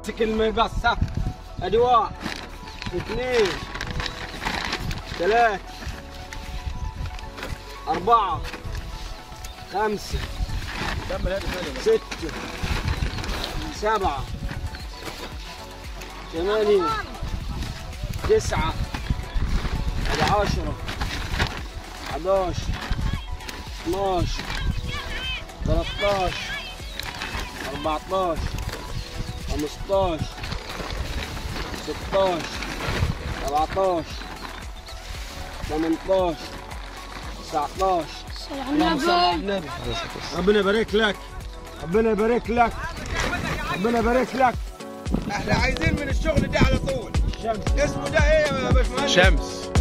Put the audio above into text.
امسك المقص ها. ادي واحد اثنين ثلاثة أربعة خمسة ستة سبعة ثمانية تسعة ادي عشرة 11 12 13 14 15 16 17 18 19 اللهم صل على النبي ربنا يبارك لك ربنا يبارك لك ربنا يبارك لك احنا عايزين من الشغل ده على طول الشمس اسمه ده ايه يا باشمهندس شمس